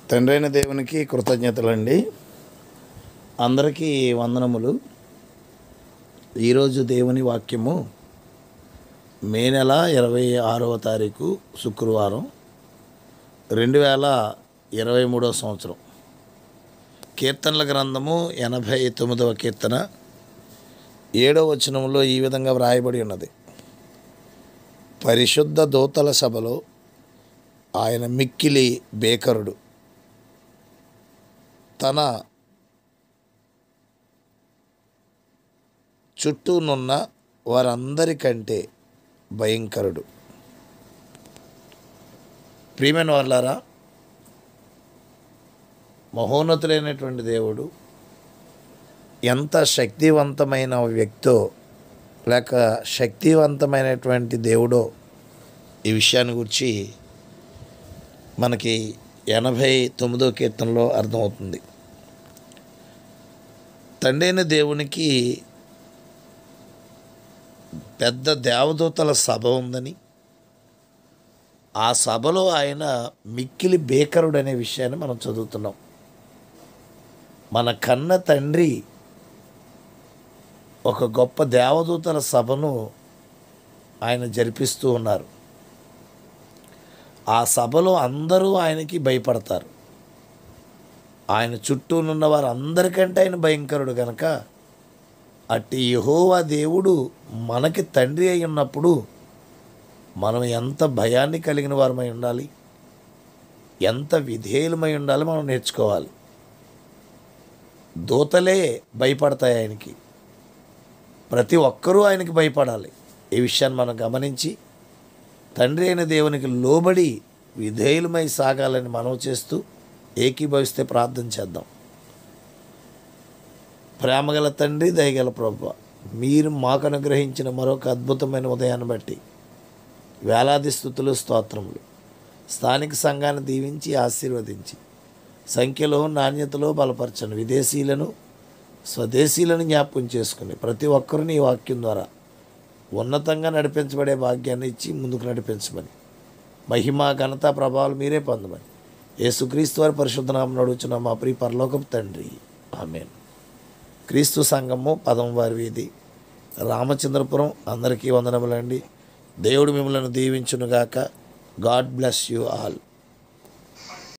తండ్రైన దేవునికి కృతజ్ఞతలండి అందరికీ వందనములు ఈరోజు దేవుని వాక్యము మే నెల ఇరవై ఆరవ తారీఖు శుక్రవారం రెండు వేల ఇరవై మూడవ సంవత్సరం కీర్తనల గ్రంథము ఎనభై తొమ్మిదవ కీర్తన ఏడవ వచనంలో ఈ విధంగా వ్రాయబడి ఉన్నది పరిశుద్ధ దూతల సభలో ఆయన మిక్కిలి బేకరుడు తన చుట్టూనున్న వారందరికంటే భయంకరుడు ప్రియమైన వాళ్ళారా మహోన్నతులైనటువంటి దేవుడు ఎంత శక్తివంతమైన వ్యక్తో లేక శక్తివంతమైనటువంటి దేవుడో ఈ విషయాన్ని గురించి మనకి ఎనభై తొమ్మిదో కీర్తనలో అర్థమవుతుంది తండ్రైన దేవునికి పెద్ద దేవదూతల సభ ఉందని ఆ సభలో ఆయన మిక్కిలి బేకరుడు అనే విషయాన్ని మనం చదువుతున్నాం మన కన్న తండ్రి ఒక గొప్ప దేవదూతల సభను ఆయన జరిపిస్తూ ఉన్నారు ఆ సభలో అందరూ ఆయనకి భయపడతారు ఆయన చుట్టూనున్న వారు అందరికంటే ఆయన భయంకరుడు గనక అట్టి యహోవా దేవుడు మనకి తండ్రి అయి ఉన్నప్పుడు మనం ఎంత భయాన్ని కలిగిన వారమై ఉండాలి ఎంత విధేయులమై ఉండాలి మనం నేర్చుకోవాలి దూతలే భయపడతాయి ఆయనకి ప్రతి ఒక్కరూ ఆయనకి భయపడాలి ఈ విషయాన్ని మనం గమనించి తండ్రి అయిన దేవునికి లోబడి విధేయులమై సాగాలని మనవి చేస్తూ ఏకీభవిస్తే ప్రార్థన చేద్దాం ప్రేమగల తండ్రి దయగల ప్రభు మీరు మాకు అనుగ్రహించిన మరొక అద్భుతమైన ఉదయాన్ని బట్టి వేలాది స్థుతులు స్తోత్రములు స్థానిక సంఘాన్ని దీవించి ఆశీర్వదించి సంఖ్యలో నాణ్యతలో బలపరచను విదేశీయులను స్వదేశీయులను జ్ఞాపకం చేసుకుని ప్రతి ఒక్కరిని ఈ వాక్యం ద్వారా ఉన్నతంగా నడిపించబడే భాగ్యాన్ని ఇచ్చి ముందుకు నడిపించమని మహిమ ఘనత ప్రభావాలు మీరే పొందమని యేసుక్రీస్తు వారి పరిశుద్ధనామం అడుగుచున్న మా ప్రియ పరలోకపు తండ్రి ఆమెన్ క్రీస్తు సంఘము పదం వారి వీధి రామచంద్రపురం అందరికీ వందనములండి దేవుడు మిమ్మల్ని దీవించునుగాక గాడ్ బ్లెస్ యూ ఆల్